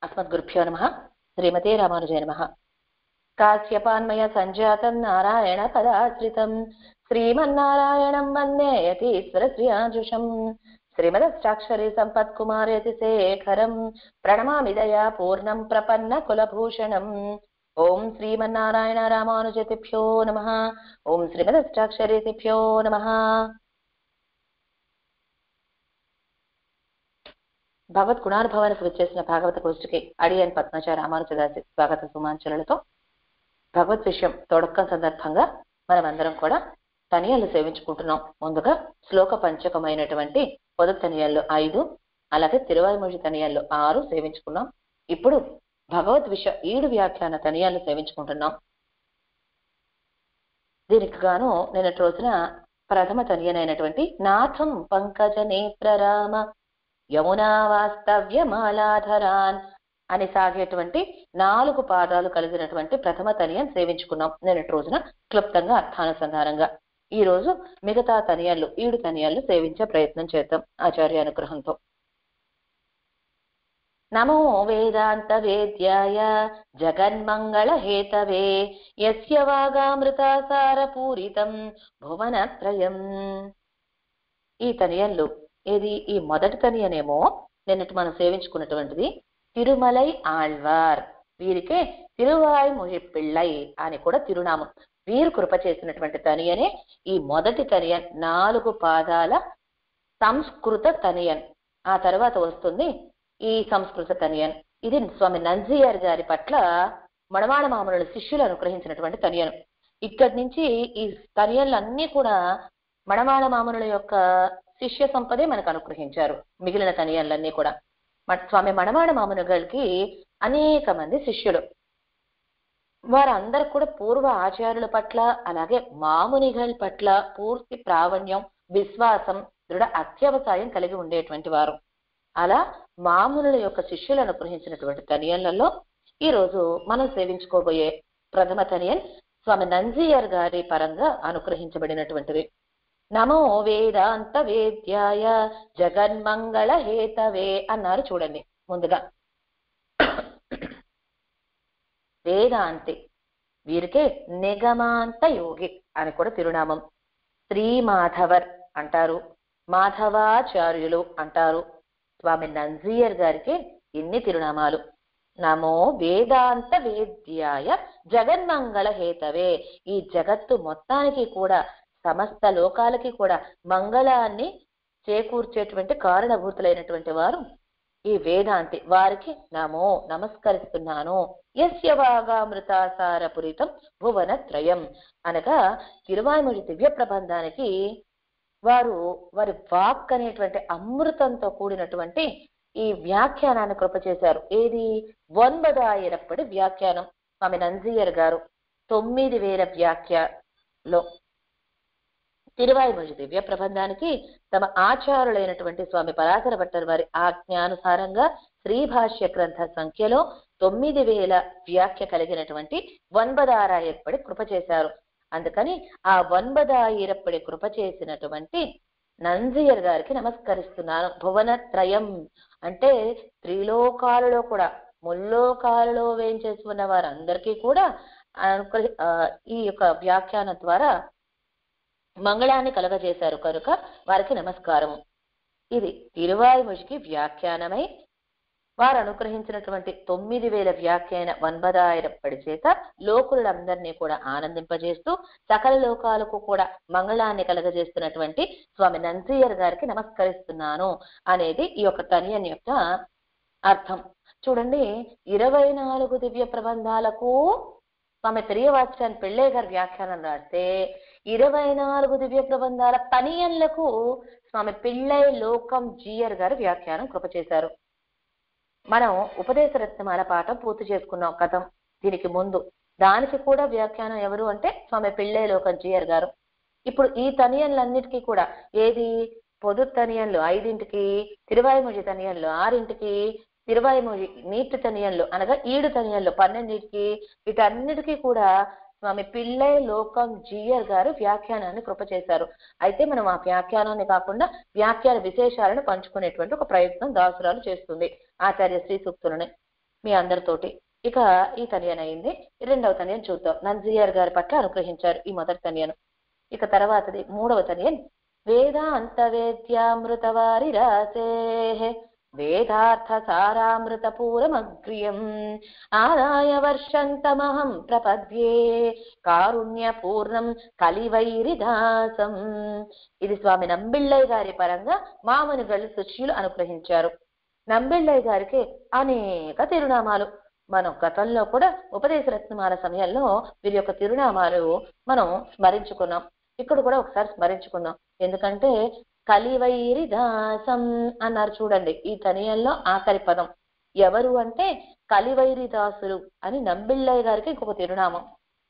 अस्मद्गुरुभ्यो नमः श्रीमते रामानुजय नमः काश्यपान्मय सञ्जातं नारायणपदाश्रितं श्रीमन्नारायणं वन्दे यतीश्वरश्रियाजुषम् श्रीमदष्टाक्षरी सम्पत्कुमारयति शेखरं प्रणमामि दया पूर्णं प्रपन्नकुलभूषणम् ॐ श्रीमन्नारायण रामानुजतिभ्यो नमः ॐ श्रीमदष्टाक्षरीतिभ्यो नमः భగవత్ గుణానుభవానికి వచ్చేసిన భాగవత గోష్ఠికి అడియన్ పద్మజ రామానుజదాసి స్వాగత సుమాంచలతో భగవత్ విషయం తొడక్కం సందర్భంగా మనమందరం కూడా తనియాలు సేవించుకుంటున్నాం ముందుగా శ్లోక పంచకమైనటువంటి పొదుపు తనియాల్లో ఐదు అలాగే తిరువాయిమొഴി తనియాల్లో ఆరు సేవించుకున్నాం ఇప్పుడు భగవద్ విష ఏడు వ్యాఖ్యాన తనియాలు సేవించుకుంటున్నాం దీనికి గాను నిన్నటి రోజున ప్రథమ తనియనైనటువంటి నాథం పంకజ నేత్రరామ యమునా వాస్తవ్యమాలాధరాన్ అని సాగేటువంటి నాలుగు పాదాలు కలిగినటువంటి ప్రథమ తనియం సేవించుకున్నాం నిన్నటి రోజున క్లుప్తంగా అర్థానుసంధానంగా ఈ రోజు మిగతా తనియాలు ఈడు తనియాలు సేవించే ప్రయత్నం చేద్దాం ఆచార్య అనుగ్రహంతో నమో వేదాంత వేద్యాయ జగన్మంగళ హేతవే యస్య వాగామృతాసార పూరితం భువనత్రయం ఈ తనియంలో ఏది ఈ మొదటి తనియనేమో నిన్నటి మనం సేవించుకున్నటువంటిది తిరుమలై ఆళ్వార్ వీరికే తిరువాయి పిళ్ళై అని కూడా తిరునామం వీరు కృప చేసినటువంటి తనియనే ఈ మొదటి తనియన్ నాలుగు పాదాల సంస్కృత తనియన్ ఆ తర్వాత వస్తుంది ఈ సంస్కృత తనియన్ ఇది స్వామి నంజియార్ గారి పట్ల మడవాడ మామూలు శిష్యులు అనుగ్రహించినటువంటి తనియను ఇక్కడి నుంచి ఈ తనియన్లన్నీ కూడా మడవాడ మామూల యొక్క శిష్య సంపదే మనకు అనుగ్రహించారు మిగిలిన తనియన్లన్నీ కూడా స్వామి మణమాడ మామునుగల్కి అనేక మంది శిష్యులు వారందరూ కూడా పూర్వ ఆచార్యుల పట్ల అలాగే మామునిగల్ పట్ల పూర్తి ప్రావణ్యం విశ్వాసం దృఢ అత్యవసాయం కలిగి ఉండేటువంటి వారు అలా మామునుల యొక్క శిష్యులను అనుగ్రహించినటువంటి తనియన్లలో ఈ రోజు మనం సేవించుకోబోయే ప్రథమ తనియన్ స్వామి నంజియర్ గారి పరంగా అనుగ్రహించబడినటువంటిది నమో వేదాంత వేద్యాయ జగన్మంగళ హేతవే అన్నారు చూడండి ముందుగా వేదాంతి వీరికే నిగమాంత యోగి అని కూడా తిరునామం శ్రీ మాధవర్ అంటారు మాధవాచార్యులు అంటారు స్వామి నంజియర్ గారికి ఇన్ని తిరునామాలు నమో వేదాంత వేద్యాయ జగన్మంగళ హేతవే ఈ జగత్తు మొత్తానికి కూడా సమస్త లోకాలకి కూడా మంగళాన్ని చేకూర్చేటువంటి కారణభూతులైనటువంటి వారు ఈ వేదాంతి వారికి నమో నమస్కరిస్తున్నాను యస్య వాగామృతాసార పురితం భువన త్రయం అనగా తిరువాయిమొഴి దివ్య ప్రబంధానికి వారు వారి వాక్ అనేటువంటి అమృతంతో కూడినటువంటి ఈ వ్యాఖ్యానాన్ని కృప చేశారు ఏది ఒన్బదాయిరప్పటి వ్యాఖ్యానం స్వామి నంజియర్ గారు తొమ్మిది వేల వ్యాఖ్యలో తిరువాయిమొഴి దివ్య ప్రబంధానికి తమ ఆచారులైనటువంటి స్వామి పరాశర భట్టర్ వారి ఆజ్ఞానుసారంగా శ్రీభాష్య గ్రంథ సంఖ్యలో తొమ్మిది వేల వ్యాఖ్య కలిగినటువంటి వన్బదారాయప్పటి కృప చేశారు అందుకని ఆ వన్బదాయిరప్పటి కృప చేసినటువంటి నంజియర్ గారికి నమస్కరిస్తున్నాను భువన త్రయం అంటే త్రిలోకాలలో కూడా ముల్లోకాలలో వేయించేసుకున్న వారందరికీ కూడా అనుగ్రహి ఈ యొక్క వ్యాఖ్యానం ద్వారా మంగళాన్ని కలగజేశారు కనుక వారికి నమస్కారము ఇది తిరువాయిముషికి వ్యాఖ్యానమై వారు అనుగ్రహించినటువంటి తొమ్మిది వేల వ్యాఖ్యాన వన్బదాయిరప్పటి చేత లోకులందరినీ కూడా ఆనందింపజేస్తూ సకల లోకాలకు కూడా మంగళాన్ని కలగజేస్తున్నటువంటి స్వామి నంజియర్ గారికి నమస్కరిస్తున్నాను అనేది ఈ యొక్క తనియన్ యొక్క అర్థం చూడండి ఇరవై నాలుగు దివ్య ప్రబంధాలకు స్వామి పెరియవాచకాన్ని పెళ్ళే గారి వ్యాఖ్యానం రాస్తే ఇరవై నాలుగు దివ్య ప్రబంధాల తనియన్లకు స్వామి పిళ్ళై లోకం జీయర్ గారు వ్యాఖ్యానం కృప చేశారు మనం ఉపదేశ రత్నమాల పాఠం పూర్తి చేసుకున్నాం కథం దీనికి ముందు దానికి కూడా వ్యాఖ్యానం ఎవరు అంటే స్వామి పిళ్ళై లోకం జీయర్ గారు ఇప్పుడు ఈ తనియన్లన్నిటికీ కూడా ఏది పొదు తనియన్లు ఐదింటికి తిరువాయిమొഴి తనియన్లు ఆరింటికి తిరువాయిమొഴి నీటి తనియన్లు అనగా ఈడు తనియన్లు పన్నెండింటికి వీటన్నిటికీ కూడా స్వామి పిల్లై లోకం జీయర్ గారు వ్యాఖ్యానాన్ని కృప చేశారు అయితే మనం ఆ వ్యాఖ్యానాన్ని కాకుండా వ్యాఖ్యాన విశేషాలను పంచుకునేటువంటి ఒక ప్రయత్నం దాసురాలు చేస్తుంది ఆచార్య శ్రీ సూక్తులని మీ అందరితోటి ఇక ఈ తనియన్ అయింది రెండవ తనియన్ చూద్దాం నంజియార్ గారి పట్ల అనుగ్రహించారు ఈ మొదటి తనియను ఇక తర్వాతది మూడవ తనియన్ వేదాంత వేద్యామృతవారి రాసే వేదార్థ సారామృత పూరమగ్రియం ఆదాయ వర్షంతమహం ప్రపద్యే కారుణ్య పూర్ణం కలివైరిదాసం ఇది స్వామి నంబిళ్ళయ్య గారి పరంగా మామనుగళ్ళు శిష్యులు అనుగ్రహించారు నంబిళ్ళయ్య గారికి అనేక తిరునామాలు మనం గతంలో కూడా ఉపదేశ రత్నమాల సమయంలో వీరి యొక్క తిరునామాలు మనం స్మరించుకున్నాం ఇక్కడ కూడా ఒకసారి స్మరించుకుందాం ఎందుకంటే కలివైరి దాసం అన్నారు చూడండి ఈ తనియంలో ఆఖరి పదం ఎవరు అంటే కలివైరి దాసులు అని నంబిళ్ళయ్య గారికి ఇంకొక తిరునామం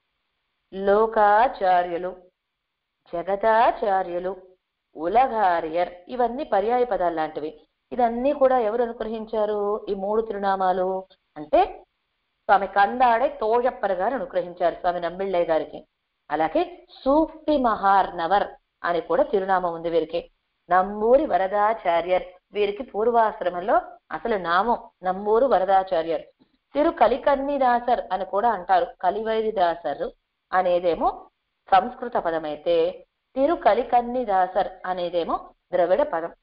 లోకాచార్యులు జగదాచార్యులు ఉలగారియర్ ఇవన్నీ పర్యాయ పదాలు లాంటివి ఇదన్నీ కూడా ఎవరు అనుగ్రహించారు ఈ మూడు తిరునామాలు అంటే స్వామి కందాడే తోజప్పర్ గారు అనుగ్రహించారు స్వామి నంబిళ్ళయ్య గారికి అలాగే సూక్తి మహార్నవర్ అని కూడా తిరునామం ఉంది వీరికి నమ్మూరి వరదాచార్యర్ వీరికి పూర్వాశ్రమంలో అసలు నామం నమ్మూరు వరదాచార్యర్ తిరు కలికన్నిదాసర్ అని కూడా అంటారు కలివైరిదాసర్ అనేదేమో సంస్కృత పదం అయితే తిరు కలికన్నిదాసర్ అనేదేమో ద్రవిడ పదం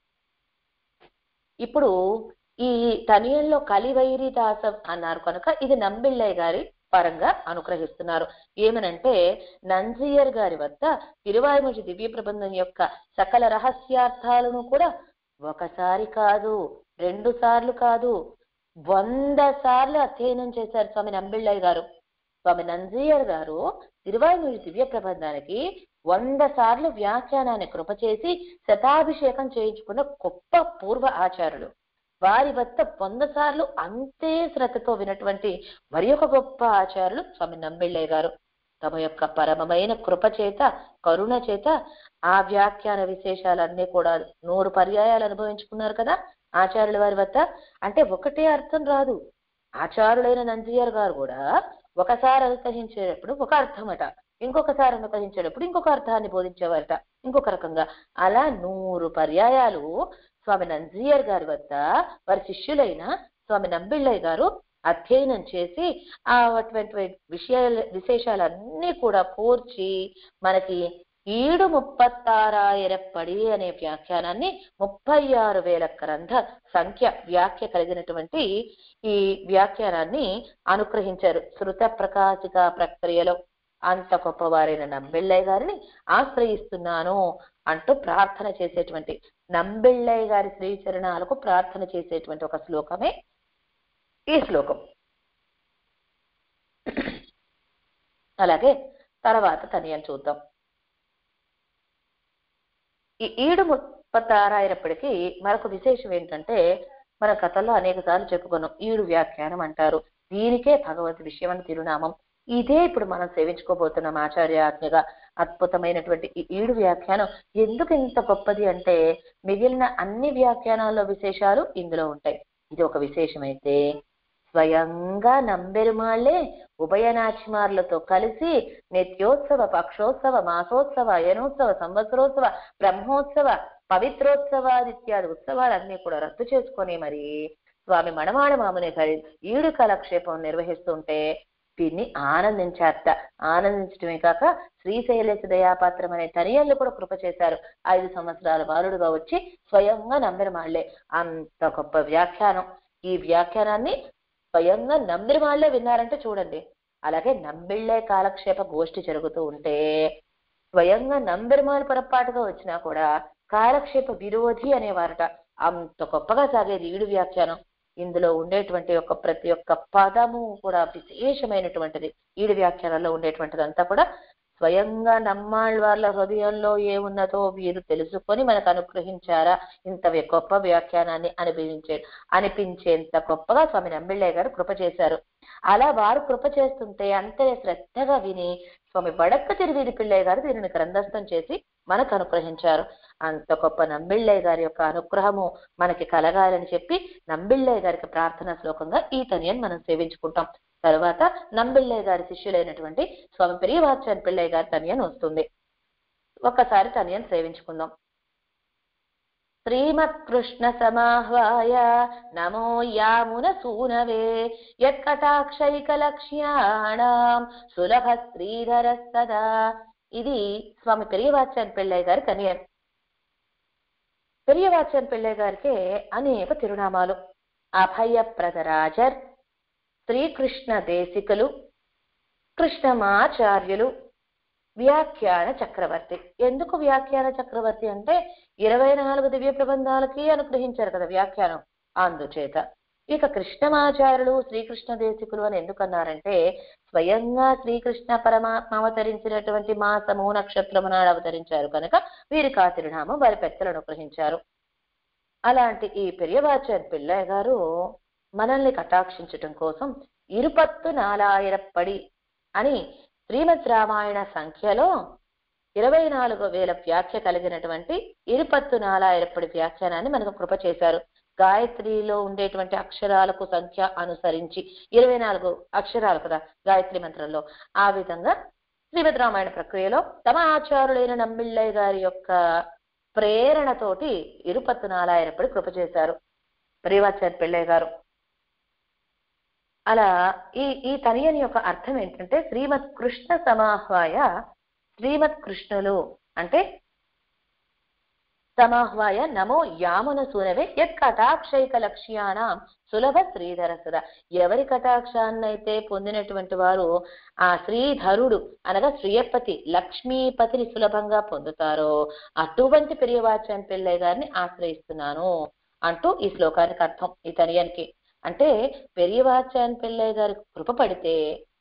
ఇప్పుడు ఈ తనియంలో కలివైరిదాసం అన్నారు కనుక ఇది నంబిళ్ళయ్య గారి పరంగా అనుగ్రహిస్తున్నారు ఏమనంటే నంజియర్ గారి వద్ద తిరువాయుమూర్తి దివ్య ప్రబంధం యొక్క సకల రహస్యార్థాలను కూడా ఒకసారి కాదు రెండు సార్లు కాదు వంద సార్లు అధ్యయనం చేశారు స్వామి నంబిళ్ళయ్య గారు స్వామి నంజియర్ గారు తిరువాయుమూర్తి దివ్య ప్రబంధానికి వంద సార్లు వ్యాఖ్యానాన్ని కృప చేసి శతాభిషేకం చేయించుకున్న గొప్ప పూర్వ ఆచారులు వారి వద్ద వంద సార్లు అంతే శ్రద్ధతో వినటువంటి మరి ఒక గొప్ప ఆచారులు స్వామి నంబిళ్ళయ్య గారు తమ యొక్క పరమమైన కృప చేత కరుణ చేత ఆ వ్యాఖ్యాన విశేషాలన్నీ కూడా నూరు పర్యాయాలు అనుభవించుకున్నారు కదా ఆచార్యుల వారి వద్ద అంటే ఒకటే అర్థం రాదు ఆచారులైన నంజియర్ గారు కూడా ఒకసారి అనుగ్రహించేటప్పుడు ఒక అర్థమట ఇంకొకసారి అనుగ్రహించేటప్పుడు ఇంకొక అర్థాన్ని బోధించేవారట ఇంకొక రకంగా అలా నూరు పర్యాయాలు స్వామి నంజియర్ గారి వద్ద వారి శిష్యులైన స్వామి నంబిళ్ళయ్య గారు అధ్యయనం చేసి ఆ అటువంటి విషయాల విశేషాలన్నీ కూడా కూర్చి మనకి ఈడు ముప్పత్తారాయిరప్పడి అనే వ్యాఖ్యానాన్ని ముప్పై ఆరు వేల గ్రంథ సంఖ్య వ్యాఖ్య కలిగినటువంటి ఈ వ్యాఖ్యానాన్ని అనుగ్రహించారు శృత ప్రకాశిక ప్రక్రియలో అంత గొప్పవారైన నంబిళ్ళయ్య గారిని ఆశ్రయిస్తున్నాను అంటూ ప్రార్థన చేసేటువంటి నంబిళ్ళయ్య గారి శ్రీచరణాలకు ప్రార్థన చేసేటువంటి ఒక శ్లోకమే ఈ శ్లోకం అలాగే తర్వాత తనియం చూద్దాం ఈ ఈడు ముప్పత్తారాయినప్పటికీ మరొక విశేషం ఏంటంటే మన కథల్లో అనేక సార్లు చెప్పుకున్నాం ఈడు వ్యాఖ్యానం అంటారు దీనికే భగవద్ విషయం అని తిరునామం ఇదే ఇప్పుడు మనం సేవించుకోబోతున్నాం ఆచార్య ఆజ్ఞగా అద్భుతమైనటువంటి ఈ ఈడు వ్యాఖ్యానం ఎందుకు ఇంత గొప్పది అంటే మిగిలిన అన్ని వ్యాఖ్యానాల్లో విశేషాలు ఇందులో ఉంటాయి ఇది ఒక విశేషమైతే స్వయంగా నంబెరుమాళ్లే ఉభయనాచిమార్లతో కలిసి నిత్యోత్సవ పక్షోత్సవ మాసోత్సవ అయనోత్సవ సంవత్సరోత్సవ బ్రహ్మోత్సవ పవిత్రోత్సవాదిత్యాది ఉత్సవాలన్నీ కూడా రద్దు చేసుకొని మరి స్వామి మణమాడ మాముని గారి ఈడు కాలక్షేపం నిర్వహిస్తుంటే దీన్ని ఆనందించారట ఆనందించడమే కాక శ్రీశైలేశ దయాపాత్రం అనే తనియళ్ళు కూడా కృప చేశారు ఐదు సంవత్సరాల బాలుడుగా వచ్చి స్వయంగా నమ్మిరమాళ్లే అంత గొప్ప వ్యాఖ్యానం ఈ వ్యాఖ్యానాన్ని స్వయంగా నమ్మిరమాళ్లే విన్నారంటే చూడండి అలాగే నంబిళ్ళే కాలక్షేప గోష్ఠి జరుగుతూ ఉంటే స్వయంగా నంబెరుమాలు పొరపాటుగా వచ్చినా కూడా కాలక్షేప విరోధి అనేవారట అంత గొప్పగా సాగేది ఈడు వ్యాఖ్యానం ఇందులో ఉండేటువంటి యొక్క ప్రతి ఒక్క పదము కూడా విశేషమైనటువంటిది ఈడు వ్యాఖ్యానంలో ఉండేటువంటిది అంతా కూడా స్వయంగా నమ్మాళ్ళ వాళ్ళ హృదయంలో ఏమున్నదో వీరు తెలుసుకొని మనకు అనుగ్రహించారా ఇంత గొప్ప వ్యాఖ్యానాన్ని అనుభవించే అనిపించేంత గొప్పగా స్వామి నంబిళ్ళయ్య గారు కృప చేశారు అలా వారు కృప చేస్తుంటే అంతే శ్రద్ధగా విని స్వామి వడక్క తిరువీధి పిళ్ళయ్య గారు దీనిని గ్రంథస్థం చేసి మనకు అనుగ్రహించారు అంత గొప్ప నంబిళ్ళయ్య గారి యొక్క అనుగ్రహము మనకి కలగాలని చెప్పి నంబిళ్ళయ్య గారికి ప్రార్థనా శ్లోకంగా ఈ తనియని మనం సేవించుకుంటాం తర్వాత నంబిళ్ళయ్య గారి శిష్యులైనటువంటి స్వామి పెరియవాచాన్ పిళ్ళయ్య గారి తనియన్ వస్తుంది ఒక్కసారి తనియన్ సేవించుకుందాం శ్రీమత్కృష్ణ సమాహ్వాయ నమో యామున సూనవే యత్కటాక్షైకలక్ష్యాణం సులభ శ్రీధర సదా ఇది స్వామి పెరియవాచన్ పిళ్ళయ్య గారి కనియన్ పెరియవాచన్ పిళ్ళయ్య గారికి అనేక తిరునామాలు అభయప్రదరాజర్ శ్రీకృష్ణ దేశికలు కృష్ణమాచార్యులు వ్యాఖ్యాన చక్రవర్తి ఎందుకు వ్యాఖ్యాన చక్రవర్తి అంటే ఇరవై నాలుగు దివ్య ప్రబంధాలకి అనుగ్రహించారు కదా వ్యాఖ్యానం అందుచేత ఇక కృష్ణమాచార్యులు శ్రీకృష్ణ దేశికులు అని ఎందుకన్నారంటే స్వయంగా శ్రీకృష్ణ పరమాత్మ అవతరించినటువంటి మాసము నక్షత్రము నాడు అవతరించారు కనుక వీరికి ఆ తిరునామం వారి పెద్దలు అనుగ్రహించారు అలాంటి ఈ పెరియవాచర్ పిల్లయ్య గారు మనల్ని కటాక్షించటం కోసం ఇరుపత్తు నాలాయిరప్పడి అని శ్రీమద్ రామాయణ సంఖ్యలో ఇరవై నాలుగు వేల వ్యాఖ్య కలిగినటువంటి ఇరుపత్తు నాలాయిరప్పటి వ్యాఖ్యానాన్ని మనకు కృప చేశారు గాయత్రిలో ఉండేటువంటి అక్షరాలకు సంఖ్య అనుసరించి ఇరవై నాలుగు అక్షరాలు కదా గాయత్రి మంత్రంలో ఆ విధంగా శ్రీమద్ రామాయణ ప్రక్రియలో తమ ఆచారులైన నమ్మిళ్ళయ్య గారి యొక్క ప్రేరణతోటి ఇరుపత్తు నాలాయిరప్పటి కృప చేశారు ప్రియవాచార్య పిళ్ళయ్య గారు అలా ఈ ఈ తనియని యొక్క అర్థం ఏంటంటే శ్రీమత్ కృష్ణ సమాహ్వాయ శ్రీమత్ కృష్ణులు అంటే సమాహ్వాయ నమో యామున సూనవే యత్ కటాక్షైక లక్ష్యాణం సులభ శ్రీధర సుధ ఎవరి కటాక్షాన్నైతే పొందినటువంటి వారు ఆ శ్రీధరుడు అనగా శ్రీయపతి లక్ష్మీపతిని సులభంగా పొందుతారో అటువంటి పెరియవాచన్ పిల్లయ్య గారిని ఆశ్రయిస్తున్నాను అంటూ ఈ శ్లోకానికి అర్థం ఈ తనియానికి అంటే పెరియవాచాన్ పిల్లయ్య గారి కృప పడితే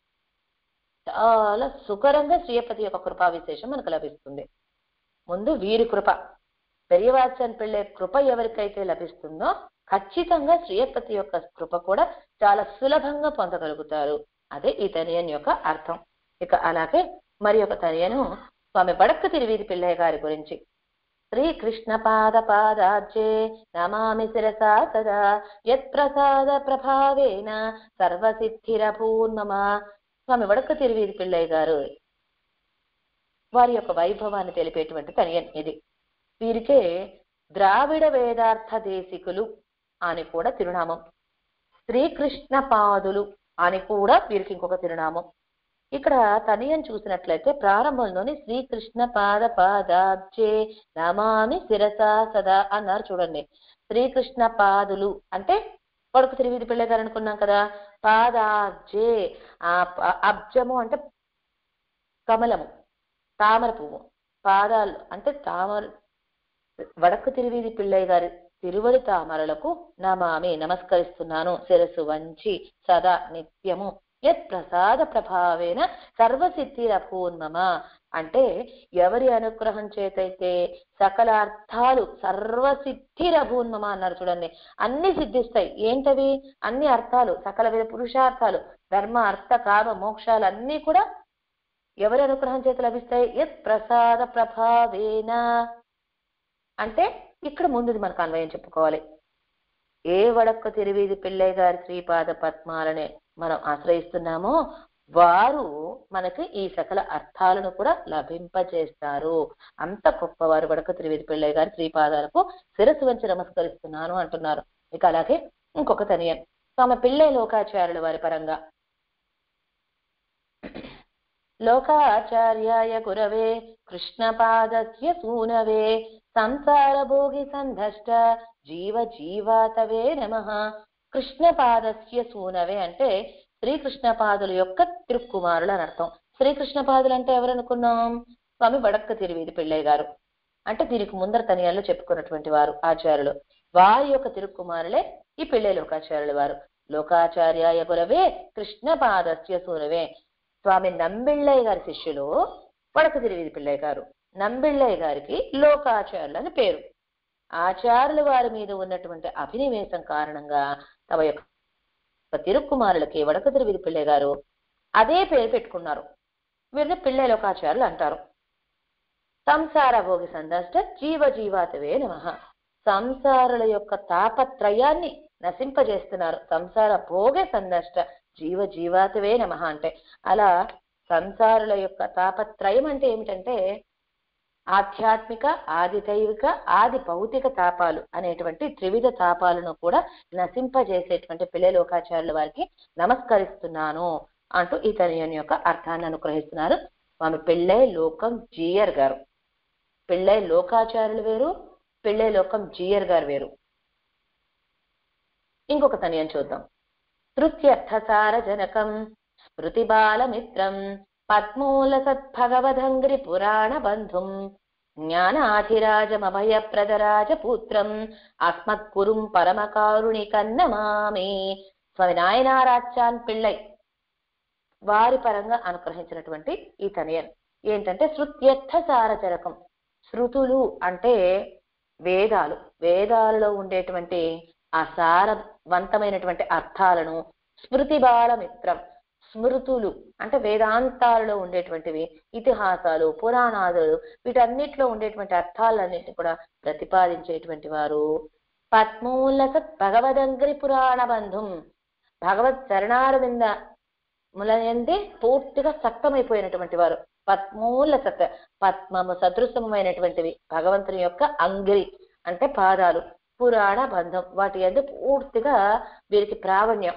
చాలా సుకరంగా శ్రీయపతి యొక్క కృపా విశేషం మనకు లభిస్తుంది ముందు వీరి కృప పెరియవాచాన్ పిల్లయ్య కృప ఎవరికైతే లభిస్తుందో ఖచ్చితంగా శ్రీయపతి యొక్క కృప కూడా చాలా సులభంగా పొందగలుగుతారు అదే ఈ తనియన్ యొక్క అర్థం ఇక అలాగే మరి ఒక తనియను స్వామి బడక్క తిరువీధి పిల్లయ్య గారి గురించి శ్రీకృష్ణ పాద పాదాబ్జే నమామి శిరసా సదా యత్ప్రసాద ప్రభావేన సర్వసిద్ధిరభూర్మమ స్వామి వడక తిరువీధి పిల్లయ్య గారు వారి యొక్క వైభవాన్ని తెలిపేటువంటి తనియన్ ఇది వీరికే ద్రావిడ వేదార్థ దేశికులు అని కూడా తిరునామం శ్రీకృష్ణ పాదులు అని కూడా వీరికి ఇంకొక తిరునామం ఇక్కడ తనియం చూసినట్లయితే ప్రారంభంలోని శ్రీకృష్ణ పాద పాదాబ్జే నమామి శిరసా సదా అన్నారు చూడండి శ్రీకృష్ణ పాదులు అంటే కొడుకు తిరిగి పిల్ల గారు అనుకున్నాం కదా పాదాబ్జే ఆ ప- అబ్జము అంటే కమలము తామర పువ్వు పాదాలు అంటే తామర వడకు తిరువీధి పిల్లయ్య గారి తిరువడి తామరలకు నమామి నమస్కరిస్తున్నాను శిరస్సు వంచి సదా నిత్యము యత్ ప్రసాద ప్రభావేన సర్వసిద్ధిరభూన్మమ అంటే ఎవరి అనుగ్రహం చేతైతే సకల అర్థాలు సర్వసిద్ధిరభూన్మమ అన్నారు చూడండి అన్ని సిద్ధిస్తాయి ఏంటవి అన్ని అర్థాలు సకల విధ పురుషార్థాలు ధర్మ అర్థ కామ మోక్షాలు అన్నీ కూడా ఎవరి అనుగ్రహం చేత లభిస్తాయి యత్ ప్రసాద ప్రభావేన అంటే ఇక్కడ ముందుది మనకు అన్వయం చెప్పుకోవాలి ఏ వడక్క తిరువీధి పిల్లయ్య గారి శ్రీపాద పద్మాలని మనం ఆశ్రయిస్తున్నామో వారు మనకి ఈ సకల అర్థాలను కూడా లభింపజేస్తారు అంత గొప్పవారు వడక త్రివేది పిల్లయ్య గారి శ్రీపాదాలకు శిరస్సు వంచి నమస్కరిస్తున్నాను అంటున్నారు ఇక అలాగే ఇంకొక తనియన్ స్వామి పిల్లయ్య లోకాచార్యుల వారి పరంగా లోకాచార్యాయ గురవే కృష్ణపాదస్య సూనవే సంసార భోగి సంధష్ట జీవ జీవాతవే నమ కృష్ణపాదస్య సూనవే అంటే శ్రీకృష్ణపాదుల యొక్క తిరుక్కుమారులు అని అర్థం శ్రీకృష్ణపాదులు అంటే ఎవరు అనుకున్నాం స్వామి వడక్క తిరువీధి పిళ్ళయ్య గారు అంటే దీనికి ముందర తనియాల్లో చెప్పుకున్నటువంటి వారు ఆచార్యులు వారి యొక్క తిరుక్కుమారులే ఈ పిళ్ళై లోకాచార్యుల వారు లోకాచార్యాయ గురవే కృష్ణపాదస్య సూనవే స్వామి నంబిళ్ళయ్య గారి శిష్యులు వడక తిరువీధి పిళ్ళయ్య గారు నంబిళ్ళయ్య గారికి లోకాచార్యులు అని పేరు ఆచార్యుల వారి మీద ఉన్నటువంటి అభినివేశం కారణంగా తమ యొక్క తిరుక్కుమారులకి వడక తిరువీధి పిళ్ళయ్య గారు అదే పేరు పెట్టుకున్నారు వీరిని పిళ్ళై లోకాచార్యులు అంటారు సంసార భోగి సందష్ట జీవ జీవాతవే నమ సంసారుల యొక్క తాపత్రయాన్ని నశింపజేస్తున్నారు సంసార భోగ సందష్ట జీవ జీవాతవే నమ అంటే అలా సంసారుల యొక్క తాపత్రయం అంటే ఏమిటంటే ఆధ్యాత్మిక ఆది దైవిక ఆది భౌతిక తాపాలు అనేటువంటి త్రివిధ తాపాలను కూడా నశింపజేసేటువంటి పిల్లల లోకాచార్యుల వారికి నమస్కరిస్తున్నాను అంటూ ఈ తనయుని యొక్క అర్థాన్ని అనుగ్రహిస్తున్నారు స్వామి పిళ్ళై లోకం జీయర్ గారు పిళ్ళై లోకాచార్యులు వేరు పిళ్ళై లోకం జీయర్ గారు వేరు ఇంకొక తనయం చూద్దాం తృత్యర్థసార జనకం స్మృతి బాలమిత్రం పద్మూల సద్భగవదంగ్రి పురాణ బంధుం జ్ఞానాధిరాజమభయ ప్రదరాజ పుత్రం అస్మత్కురుం పరమకారుణి కన్నమామే స్వామి నాయనారాచాన్ పిళ్ళై వారి పరంగా అనుగ్రహించినటువంటి ఈ తనయన్ ఏంటంటే శృత్యర్థ సారచరకం శృతులు అంటే వేదాలు వేదాలలో ఉండేటువంటి ఆ సారవంతమైనటువంటి అర్థాలను స్మృతి బాలమిత్రం స్మృతులు అంటే వేదాంతాలలో ఉండేటువంటివి ఇతిహాసాలు పురాణాదులు వీటన్నిటిలో ఉండేటువంటి అర్థాలన్నింటినీ కూడా ప్రతిపాదించేటువంటి వారు పద్మూల సత్ భగవదంగ్రి పురాణ బంధుం భగవత్ చరణారవింద ములయందే పూర్తిగా సక్తమైపోయినటువంటి వారు పద్మూల సత్ పద్మము సదృశమైనటువంటివి భగవంతుని యొక్క అంగిరి అంటే పాదాలు పురాణ బంధం వాటి అందు పూర్తిగా వీరికి ప్రావణ్యం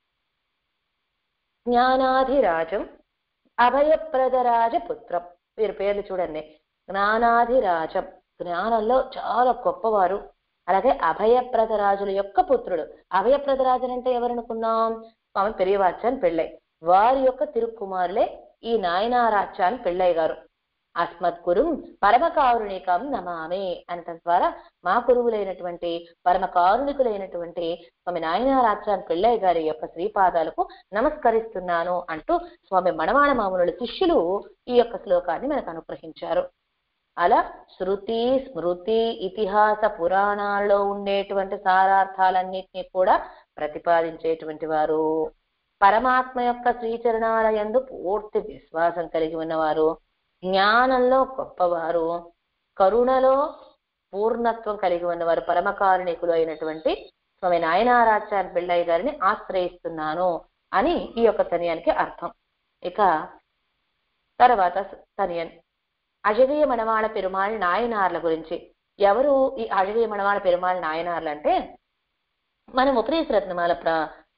జ్ఞానాధిరాజం అభయప్రదరాజ పుత్రం వీరి పేర్లు చూడండి జ్ఞానాధిరాజం జ్ఞానంలో చాలా గొప్పవారు అలాగే అభయప్రదరాజుల యొక్క పుత్రుడు అభయప్రదరాజులు అంటే ఎవరనుకున్నాం స్వామి పెరియవాచాన్ పెళ్ళై వారి యొక్క తిరుక్కుమారులే ఈ నాయనారాచాన్ పెళ్ళయ్య గారు అస్మత్ గురుం పరమకారుణికం నమామి అనటం ద్వారా మా గురువులైనటువంటి పరమ కారుణికులైనటువంటి స్వామి నాయనారాచాన్ పిళ్ళయ్య గారి యొక్క శ్రీపాదాలకు నమస్కరిస్తున్నాను అంటూ స్వామి మణవాణ మామునుల శిష్యులు ఈ యొక్క శ్లోకాన్ని మనకు అనుగ్రహించారు అలా శృతి స్మృతి ఇతిహాస పురాణాల్లో ఉండేటువంటి సారార్థాలన్నింటినీ కూడా ప్రతిపాదించేటువంటి వారు పరమాత్మ యొక్క శ్రీచరణాల యందు పూర్తి విశ్వాసం కలిగి ఉన్నవారు జ్ఞానంలో గొప్పవారు కరుణలో పూర్ణత్వం కలిగి ఉన్నవారు పరమకారుణికులు అయినటువంటి స్వామి నాయనారాచార్య పిళ్ళయ్య గారిని ఆశ్రయిస్తున్నాను అని ఈ యొక్క తనియానికి అర్థం ఇక తర్వాత తనియన్ అజగీయ మణవాళ పెరుమాళ్ నాయనార్ల గురించి ఎవరు ఈ అజగీయ మణవాళ పెరుమాళ్ నాయనార్లు అంటే మనం ఉపదేశ రత్నమాల ప్ర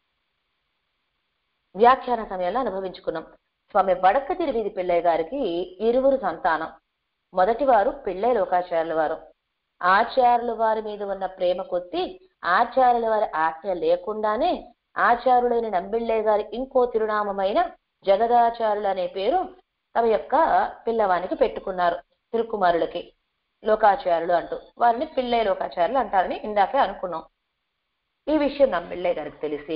వ్యాఖ్యాన సమయంలో అనుభవించుకున్నాం స్వామి వడక్క తిరువీధి పిళ్ళయ్య గారికి ఇరువురు సంతానం మొదటి వారు పిళ్ళై లోకాచార్యుల వారు ఆచార్యుల వారి మీద ఉన్న ప్రేమ కొద్దీ ఆచార్యుల వారి ఆజ్ఞ లేకుండానే ఆచార్యులైన నంబిళ్ళయ్య గారి ఇంకో తిరునామమైన జగదాచార్యులు అనే పేరు తమ యొక్క పిల్లవానికి పెట్టుకున్నారు తిరుకుమారులకి లోకాచార్యులు అంటూ వారిని పిళ్ళై లోకాచార్యులు అంటారని ఇందాకే అనుకున్నాం ఈ విషయం నంబిళ్ళయ్య గారికి తెలిసి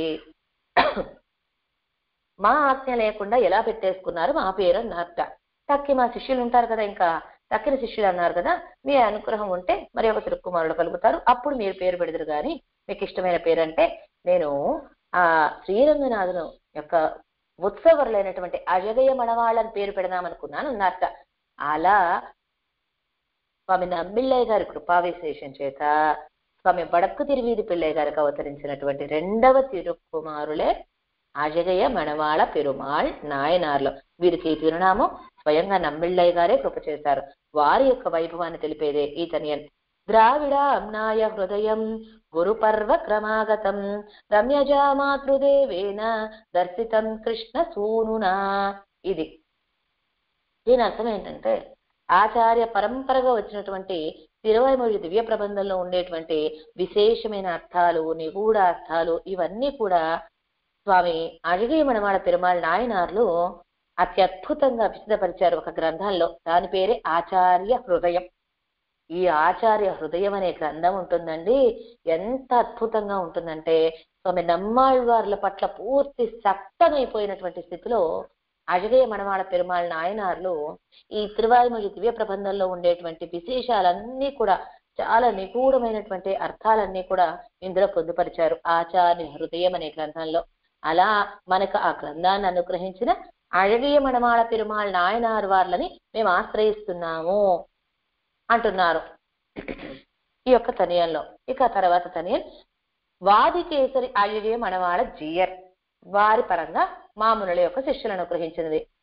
మా ఆజ్ఞ లేకుండా ఎలా పెట్టేసుకున్నారు మా పేరు అన్నారట తక్కి మా శిష్యులు ఉంటారు కదా ఇంకా తక్కిన శిష్యులు అన్నారు కదా మీ అనుగ్రహం ఉంటే మరి ఒక తిరుక్కుమారుడు కలుగుతారు అప్పుడు మీరు పేరు పెడతారు కానీ మీకు ఇష్టమైన పేరు అంటే నేను ఆ శ్రీరంగనాథును యొక్క ఉత్సవరులైనటువంటి అజగయ మణవాళ్ళని పేరు పెడదామనుకున్నాను అన్నారట అలా స్వామి నమ్మిళ్ళయ్య గారి కృపావిశేషం చేత స్వామి వడక్కు తిరువీధి పిళ్ళయ్య గారికి అవతరించినటువంటి రెండవ తిరుక్కుమారులే అజగయ మణవాళ పెరుమాళ్ నాయనార్లు వీరికి ఈ తిరునామం స్వయంగా నమ్మిళ్ళయ్య గారే కృప చేశారు వారి యొక్క వైభవాన్ని తెలిపేదే ఈ తనియన్ ద్రావిడ అమ్నాయ హృదయం గురు పర్వ క్రమాగతం రమ్యజా మాతృదేవేన దర్శితం కృష్ణ సూనునా ఇది దీని అర్థం ఏంటంటే ఆచార్య పరంపరగా వచ్చినటువంటి తిరువైమొഴി దివ్య ప్రబంధంలో ఉండేటువంటి విశేషమైన అర్థాలు నిగూఢ అర్థాలు ఇవన్నీ కూడా స్వామి అడిగే మనమాడ పెరుమాళ్ నాయనార్లు అత్యద్భుతంగా విశదపరిచారు ఒక గ్రంథంలో దాని పేరే ఆచార్య హృదయం ఈ ఆచార్య హృదయం అనే గ్రంథం ఉంటుందండి ఎంత అద్భుతంగా ఉంటుందంటే స్వామి నమ్మాళ్వార్ల పట్ల పూర్తి సక్తమైపోయినటువంటి స్థితిలో అజగయ మనవాడ పెరుమాళ్ నాయనార్లు ఈ తిరువాయిమొഴి దివ్య ప్రబంధంలో ఉండేటువంటి విశేషాలన్నీ కూడా చాలా నిగూఢమైనటువంటి అర్థాలన్నీ కూడా ఇందులో పొందుపరిచారు ఆచార్య హృదయం అనే గ్రంథంలో అలా మనకు ఆ గ్రంథాన్ని అనుగ్రహించిన అழగియ మణమాళ పెరుమాళ్ నాయనార్ వార్లని మేము ఆశ్రయిస్తున్నాము అంటున్నారు ఈ యొక్క తనియంలో ఇక తర్వాత తనియన్ వాదికేసరి అழగియ మణవాళ జీయర్ వారి పరంగా మామునుల యొక్క శిష్యులను అనుగ్రహించినది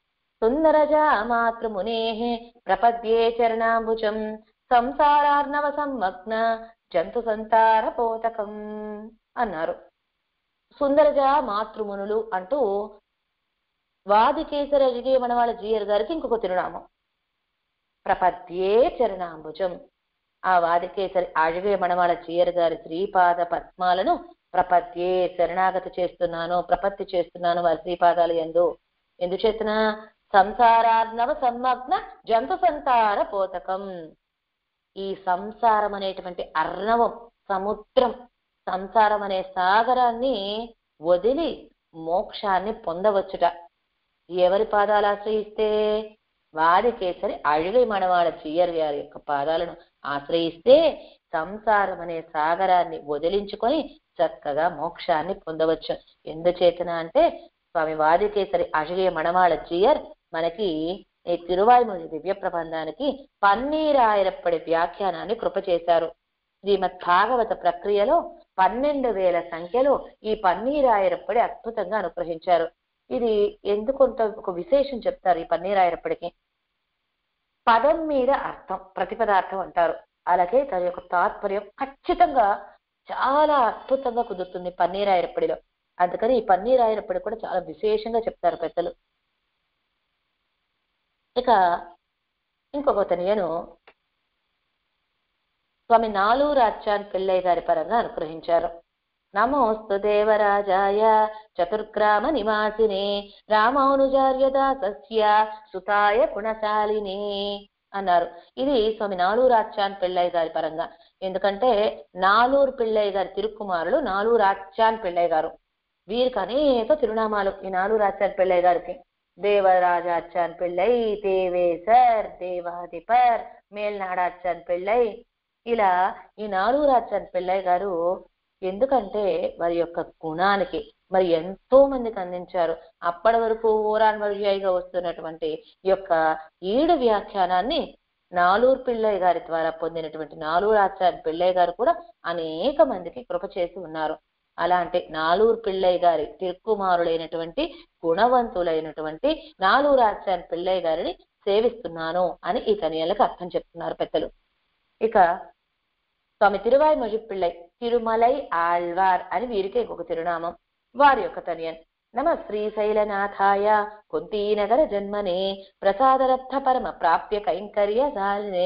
సుందరజా మాతృమునే ప్రపద్యే చరణాంబుజం సంసారార్ణవ సమ్మగ్న జంతు సంతార పోతకం అన్నారు సుందరజ మాతృమునులు అంటూ వాదికేసర మన వాళ్ళ జీయర్ గారికి ఇంకొక తిరునామం ప్రపద్యే చరణాంబుజం ఆ వాదికేసరి అழగే మనవాళ్ళ జీయర్ గారి శ్రీపాద పద్మాలను ప్రపద్యే శరణాగతి చేస్తున్నాను ప్రపత్తి చేస్తున్నాను వారి శ్రీపాదాలు ఎందు ఎందుచేతన సంసారార్ణవ సమ్మగ్న జంతు సంతార పోతకం ఈ సంసారం అనేటువంటి అర్ణవం సముద్రం సంసారం అనే సాగరాన్ని వదిలి మోక్షాన్ని పొందవచ్చుట ఎవరి పాదాలు ఆశ్రయిస్తే వాదికేసరి అழுగై మనవాడ చీయర్ గారి యొక్క పాదాలను ఆశ్రయిస్తే సంసారం అనే సాగరాన్ని వదిలించుకొని చక్కగా మోక్షాన్ని పొందవచ్చు ఎందుచేతన అంటే స్వామి వాదికేసరి అழுగై మనవాళ చీయర్ మనకి ఈ తిరువాయుమొഴി దివ్య ప్రబంధానికి పన్నీరాయిరప్పటి వ్యాఖ్యానాన్ని కృప చేశారు శ్రీమద్ భాగవత ప్రక్రియలో పన్నెండు వేల సంఖ్యలో ఈ పన్నీరాయిరప్పటి అద్భుతంగా అనుగ్రహించారు ఇది ఎందుకొంత ఒక విశేషం చెప్తారు ఈ పన్నీరాయిరప్పటికి పదం మీద అర్థం ప్రతిపదార్థం అంటారు అలాగే దాని యొక్క తాత్పర్యం ఖచ్చితంగా చాలా అద్భుతంగా కుదురుతుంది పన్నీరాయిరప్పడిలో అందుకని ఈ పన్నీరాయిరప్పటి కూడా చాలా విశేషంగా చెప్తారు పెద్దలు ఇక ఇంకొక నేను స్వామి నాలు రాజ్యాన్ పిల్లయ్య గారి పరంగా అనుగ్రహించారు నమోస్తు దేవరాజాయ చతుర్గ్రామ నివాసినే రామానుజార్య దాసస్య సుతాయ గుణశాలిని అన్నారు ఇది స్వామి నాలూరు ఆచాన్ పిళ్ళయ్య గారి పరంగా ఎందుకంటే నాలూరు పిళ్ళయ్య గారి తిరుక్కుమారులు నాలూరు ఆచాన్ పిళ్ళయ్య గారు వీరికి అనేక తిరునామాలు ఈ నాలూరు ఆచాన్ పిళ్ళయ్య గారికి దేవరాజాచాన్ పిళ్ళై దేవేసర్ దేవాధిపర్ మేల్నాడాచాన్ పిళ్ళై ఇలా ఈ నాలూరాచాన్ పిళ్ళయ్య గారు ఎందుకంటే వారి యొక్క గుణానికి మరి ఎంతో మందికి అందించారు అప్పటి వరకు ఊరాన్ వழிయాయిగా వస్తున్నటువంటి ఈ యొక్క ఈడు వ్యాఖ్యానాన్ని నాలూరు పిల్లయ్య గారి ద్వారా పొందినటువంటి నాలూరు ఆచార్య పిల్లయ్య గారు కూడా అనేక మందికి కృప చేసి ఉన్నారు అలాంటి నాలూరు పిల్లయ్య గారి తిరుక్కుమారులైనటువంటి గుణవంతులైనటువంటి నాలూరు ఆచార్య పిల్లయ్య గారిని సేవిస్తున్నాను అని ఈ కన్యలకు అర్థం చెప్తున్నారు పెద్దలు ఇక స్వామి తిరువాయి పిళ్ళై తిరుమలై ఆళ్వార్ అని వీరికి ఇంకొక తిరునామం వారి యొక్క తనియన్ నమ శ్రీశైలనాథాయ కుంతీనగర జన్మనే ప్రసాదరత్న పరమ ప్రాప్య కైంకర్య సారినే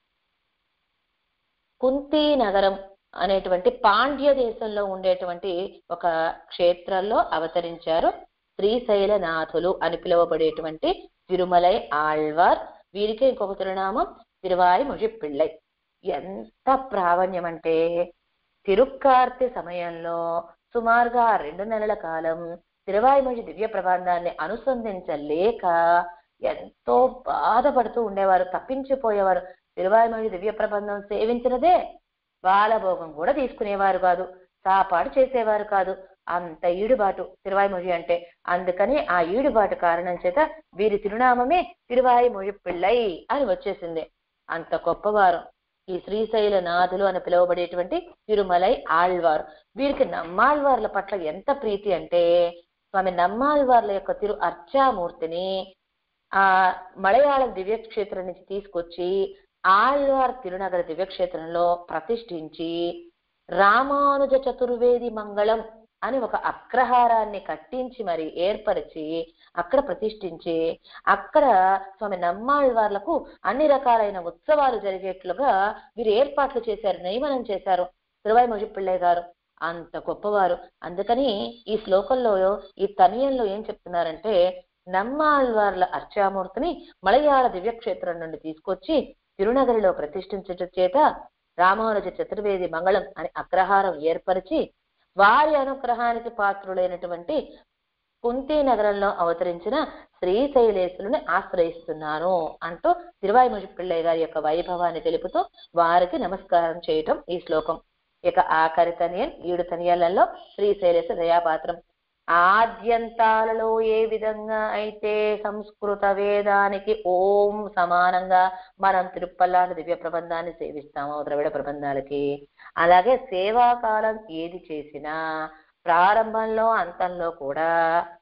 కుంతీ నగరం అనేటువంటి పాండ్య దేశంలో ఉండేటువంటి ఒక క్షేత్రంలో అవతరించారు శ్రీశైలనాథులు అని పిలువబడేటువంటి తిరుమలై ఆళ్వార్ వీరికే ఇంకొక తిరునామం తిరువాయి ముజిపిళ్ళై ఎంత ప్రావణ్యం అంటే తిరుక్కార్తె సమయంలో సుమారుగా రెండు నెలల కాలం తిరువాయిమొഴി దివ్య ప్రబంధాన్ని అనుసంధించలేక ఎంతో బాధపడుతూ ఉండేవారు తప్పించిపోయేవారు తిరువాయిమొഴി దివ్య ప్రబంధం సేవించినదే బాలభోగం కూడా తీసుకునేవారు కాదు సాపాడు చేసేవారు కాదు అంత ఈడుబాటు తిరువాయిమొഴి అంటే అందుకని ఆ ఈడుబాటు కారణం చేత వీరి తిరునామమే తిరువాయిమొഴి పిళ్ళై అని వచ్చేసింది అంత గొప్పవారు ఈ శ్రీశైల నాథులు అని పిలువబడేటువంటి తిరుమలై ఆళ్వారు వీరికి నమ్మాళ్వార్ల పట్ల ఎంత ప్రీతి అంటే స్వామి నమ్మాళ్వార్ల యొక్క తిరు అర్చామూర్తిని ఆ మలయాళం దివ్యక్షేత్రం నుంచి తీసుకొచ్చి ఆళ్వార్ తిరునగర దివ్యక్షేత్రంలో ప్రతిష్ఠించి రామానుజ చతుర్వేది మంగళం అని ఒక అగ్రహారాన్ని కట్టించి మరి ఏర్పరిచి అక్కడ ప్రతిష్ఠించి అక్కడ స్వామి నమ్మాళ్వార్లకు అన్ని రకాలైన ఉత్సవాలు జరిగేట్లుగా వీరు ఏర్పాట్లు చేశారు నియమనం చేశారు తిరువాయి ముజిపిళ్ళయ్య గారు అంత గొప్పవారు అందుకని ఈ శ్లోకంలో ఈ తనియంలో ఏం చెప్తున్నారంటే నమ్మాళ్వార్ల అర్చామూర్తిని మలయాళ దివ్యక్షేత్రం నుండి తీసుకొచ్చి తిరునగరిలో ప్రతిష్ఠించట చేత రామానుజ చతుర్వేది మంగళం అని అగ్రహారం ఏర్పరిచి వారి అనుగ్రహానికి పాత్రులైనటువంటి కుంతి నగరంలో అవతరించిన శ్రీశైలేశులని ఆశ్రయిస్తున్నాను అంటూ తిరువాయి పిళ్ళయ్య గారి యొక్క వైభవాన్ని తెలుపుతూ వారికి నమస్కారం చేయటం ఈ శ్లోకం ఇక ఆఖరి తనియన్ ఈడు తనియలలో శ్రీశైలేశ దయాపాత్రం ఆద్యంతాలలో ఏ విధంగా అయితే సంస్కృత వేదానికి ఓం సమానంగా మనం తిరుప్పల్లాంటి దివ్య ప్రబంధాన్ని సేవిస్తామో ద్రవిడ ప్రబంధాలకి అలాగే సేవాకాలం ఏది చేసినా ప్రారంభంలో అంతంలో కూడా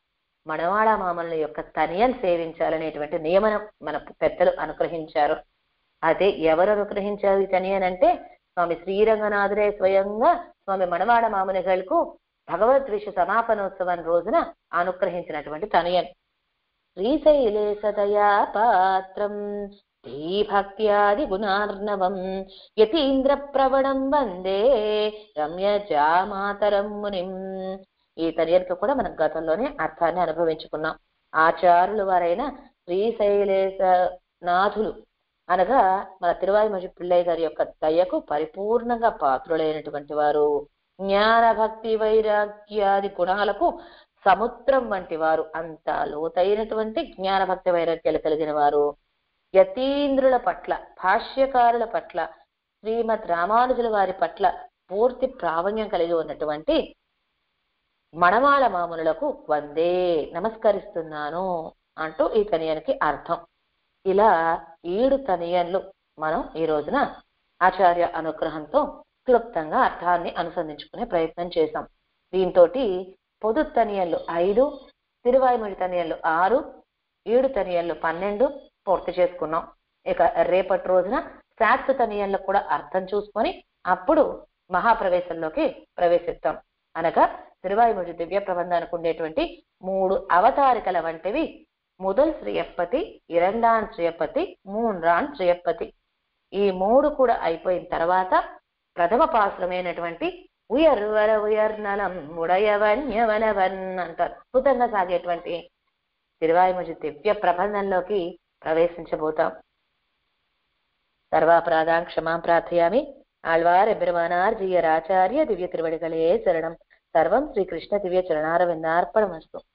మణవాళ మామల యొక్క తనియన్ సేవించాలనేటువంటి నియమనం మన పెద్దలు అనుగ్రహించారు అదే ఎవరు అనుగ్రహించారు ఈ తనియన్ అంటే స్వామి శ్రీరంగనాథుడే స్వయంగా స్వామి మణవాడ మామునిగలకు భగవద్విష సమాపనోత్సవం రోజున అనుగ్రహించినటువంటి తనయన్ శ్రీశైలేశదయా పాత్రం భక్త్యాది గుణార్ణవం యతీంద్ర ప్రవణం వందే రమ్య జామాతరం మునిం ఈ తరియన్కు కూడా మనం గతంలోనే అర్థాన్ని అనుభవించుకున్నాం ఆచారులు వారైన శ్రీశైలేశ నాథులు అనగా మన తిరువాయిమజి పిల్లయ్య గారి యొక్క దయకు పరిపూర్ణంగా పాత్రులైనటువంటి వారు జ్ఞాన భక్తి వైరాగ్యాది గుణాలకు సముద్రం వంటి వారు అంత లోతైనటువంటి జ్ఞాన భక్తి వైరాగ్యాలు కలిగిన వారు యతీంద్రుల పట్ల భాష్యకారుల పట్ల శ్రీమద్ రామానుజుల వారి పట్ల పూర్తి ప్రావణ్యం కలిగి ఉన్నటువంటి మణవాళ మామునులకు వందే నమస్కరిస్తున్నాను అంటూ ఈ తనియానికి అర్థం ఇలా ఏడు తనియన్లు మనం ఈ రోజున ఆచార్య అనుగ్రహంతో క్లుప్తంగా అర్థాన్ని అనుసంధించుకునే ప్రయత్నం చేశాం దీంతో పొదు తనియన్లు ఐదు తిరువాయిమొഴി తనియన్లు ఆరు ఏడు తనియన్లు పన్నెండు పూర్తి చేసుకున్నాం ఇక రేపటి రోజున శాస్త్ర తనియన్లకు కూడా అర్థం చూసుకొని అప్పుడు మహాప్రవేశంలోకి ప్రవేశిస్తాం అనగా తిరువాయిమొഴി దివ్య ప్రబంధానికి ఉండేటువంటి మూడు అవతారికల వంటివి முதல் శ్రీయప్పతి ఇరండాన్ శ్రీయప్పతి మూన్రాన్ శ్రీయప్పతి ఈ మూడు కూడా అయిపోయిన తర్వాత ప్రథమ పాశ్రమైనటువంటి ఉయర్వర ఉయర్నలం ఉడయవన్యవనవన్ అంట అద్భుతంగా సాగేటువంటి తిరువాయిమజి దివ్య ప్రబంధంలోకి ప్రవేశించబోతాం సర్వాపరాధాం క్షమాం ప్రార్థయామి ఆళ్వార్ ఎబ్బెరుమానార్ జీయరాచార్య దివ్య తిరువడిగలే శరణం సర్వం శ్రీకృష్ణ దివ్య చరణారవిందార్పణమస్తు